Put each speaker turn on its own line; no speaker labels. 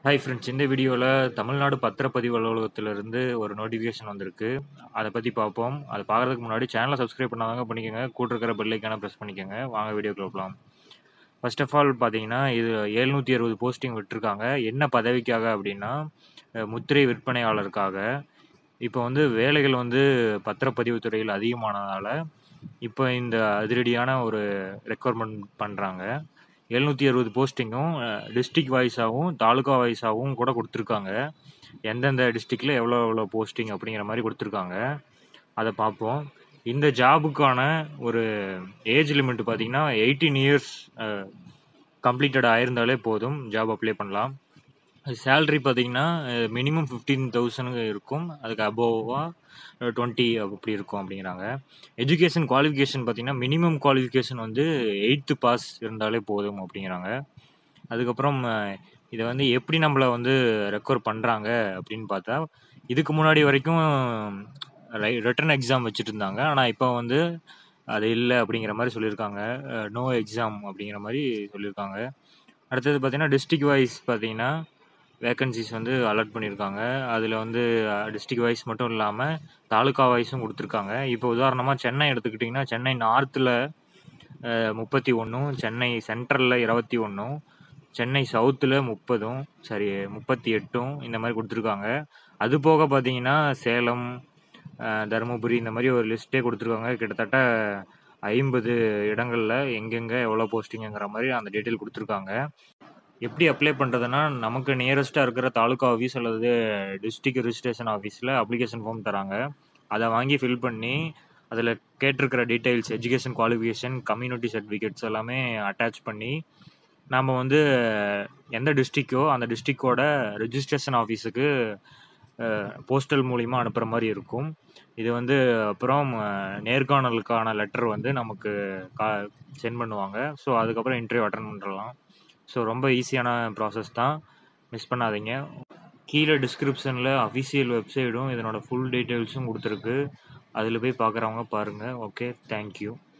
hi friends இந்த வீடியோவில் தமிழ்நாடு பத்திரப்பதிவு அலுவலகத்திலிருந்து ஒரு நோட்டிஃபிகேஷன் வந்திருக்கு அதை பற்றி பார்ப்போம் அதை பார்க்குறதுக்கு முன்னாடி சேனலை சப்ஸ்கிரைப் பண்ணாதவங்க பண்ணிக்கோங்க கூட இருக்கிற பெல்லைக்கான ப்ரெஸ் பண்ணிக்கோங்க வாங்க வீடியோக்குள்ள போகலாம் ஃபர்ஸ்ட் ஆஃப் ஆல் பார்த்தீங்கன்னா இது எழுநூற்றி அறுபது போஸ்டிங் விட்டுருக்காங்க என்ன பதவிக்காக அப்படின்னா அஹ், முத்திரை விற்பனையாளருக்காக இப்போ வந்து வேலைகள் வந்து பத்திரப்பதிவு துறையில் அதிகமானதால் இப்போ இந்த அதிரடியான ஒரு ரெக்குவயர்மெண்ட் பண்ணுறாங்க எழுநூற்றி அறுபது போஸ்டிங்கும் டிஸ்ட்ரிக்ட் வைஸாகவும் தாலுகா வைஸாகவும் கூட கொடுத்துருக்காங்க எந்தெந்த டிஸ்ட்ரிக்டில் எவ்வளோ எவ்வளோ போஸ்டிங் அப்படிங்கிற மாதிரி கொடுத்துருக்காங்க அதை பார்ப்போம் இந்த ஜாபுக்கான ஒரு ஏஜ் லிமிட் பார்த்தீங்கன்னா எயிட்டீன் இயர்ஸ் கம்ப்ளீட்டட் ஆயிருந்தாலே போதும் ஜாப் அப்ளை பண்ணலாம் சேல்ரி பார்த்தீங்கன்னா மினிமம் ஃபிஃப்டீன் தௌசண்ட் இருக்கும் அதுக்கு அபோவாக டுவெண்ட்டி அப்படி இருக்கும் அப்படிங்கிறாங்க எஜுகேஷன் குவாலிஃபிகேஷன் பார்த்தீங்கன்னா மினிமம் குவாலிஃபிகேஷன் வந்து எயித்து பாஸ் இருந்தாலே போதும் அப்படிங்கிறாங்க அதுக்கப்புறம் அஹ், இதை வந்து எப்படி நம்மளை வந்து ரெக்கவர் பண்ணுறாங்க அப்படின்னு பார்த்தா இதுக்கு முன்னாடி வரைக்கும் ரிட்டன் எக்ஸாம் வச்சுட்டு இருந்தாங்க ஆனால் இப்போ வந்து அது இல்லை அப்படிங்கிற மாதிரி சொல்லியிருக்காங்க நோ எக்ஸாம் அப்படிங்கிற மாதிரி சொல்லியிருக்காங்க அடுத்தது பார்த்தீங்கன்னா டிஸ்ட்ரிக்ட் வைஸ் பார்த்தீங்கன்னா வேக்கன்சிஸ் வந்து அலாட் பண்ணியிருக்காங்க அதில் வந்து டிஸ்ட்ரிக்ட் வைஸ் மட்டும் இல்லாமல் தாலுகா வைஸும் கொடுத்துருக்காங்க இப்போ உதாரணமாக சென்னை எடுத்துக்கிட்டிங்கன்னா சென்னை நார்த்தில் முப்பத்தி ஒன்றும் சென்னை சென்ட்ரலில் இருபத்தி ஒன்றும் சென்னை சவுத்தில் முப்பதும் சரி முப்பத்தி எட்டும் இந்த மாதிரி கொடுத்துருக்காங்க அது போக பார்த்தீங்கன்னா சேலம் அஹ், தருமபுரி இந்த மாதிரி ஒரு லிஸ்ட்டே கொடுத்துருக்காங்க கிட்டத்தட்ட ஐம்பது இடங்களில் எங்கெங்கே எவ்வளோ போஸ்டிங்குங்கிற மாதிரி அந்த டீட்டெயில் கொடுத்துருக்காங்க எப்படி அப்ளை பண்ணுறதுன்னா நமக்கு நியரஸ்ட்டாக இருக்கிற தாலுகா ஆஃபீஸ் அல்லது டிஸ்ட்ரிக்ட் ரிஜிஸ்ட்ரேஷன் ஆஃபீஸில் அப்ளிகேஷன் ஃபார்ம் தராங்க அதை வாங்கி ஃபில் பண்ணி அதில் கேட்டிருக்கிற details education qualification community certificates எல்லாமே அட்டாச் பண்ணி நாம் வந்து எந்த டிஸ்ட்ரிக்கோ அந்த டிஸ்ட்ரிக்டோட ரெஜிஸ்ட்ரேஷன் ஆஃபீஸுக்கு போஸ்டல் மூலிமா அனுப்புகிற மாதிரி இருக்கும் இது வந்து அப்புறம் அஹ், நேர்காணலுக்கான லெட்டர் வந்து நமக்கு கா சென்ட் பண்ணுவாங்க ஸோ அதுக்கப்புறம் இன்டர்வியூ அட்டன் பண்ணுறலாம் ஸோ ரொம்ப ஈஸியான ப்ராசஸ் தான் மிஸ் பண்ணாதீங்க கீழே டிஸ்கிரிப்ஷனில் அஃபிஷியல் வெப்சைடும் இதனோட ஃபுல் டீட்டெயில்ஸும் கொடுத்துருக்கு அதில் போய் பார்க்குறவங்க பாருங்கள் ஓகே தேங்க்யூ